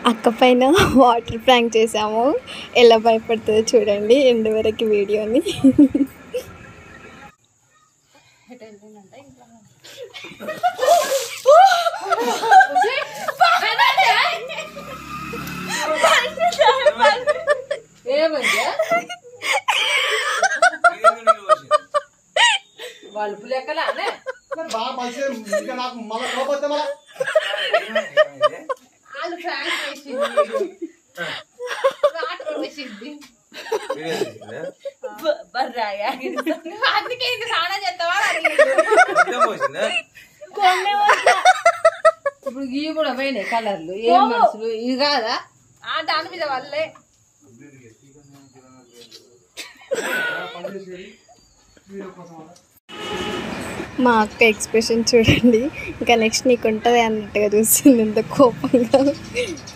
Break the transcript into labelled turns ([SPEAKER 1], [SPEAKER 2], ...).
[SPEAKER 1] అక్క పైన water prank చేసాము ఎలా భయపడుతుందో చూడండి ఎండు వరకు వీడియోని
[SPEAKER 2] ఏమంటే వాళ్ళు లెక్కలానే
[SPEAKER 3] బాగా మంచిగా ఇంకా నాకు మళ్ళీ కోపొస్తే మళ్ళీ
[SPEAKER 2] వాళ్ళు ఫ్రాంక్ చేసింది వాటర్ వేసింది బర్రాయా అందుకే ఇది స్నానం చేస్తావా అని అడిగిండు. ఇప్పుడు ఇవి కూడా పోయినాయి కలర్లు ఏం మనుషులు ఇది కాదా ఆ దాని మీద వల్లే
[SPEAKER 1] మా అక్క ఎక్స్ప్రెషన్ చూడండి ఇంకా నెక్స్ట్ నీకు ఉంటుంది అన్నట్టుగా చూస్తుంది ఎంత కోపంగా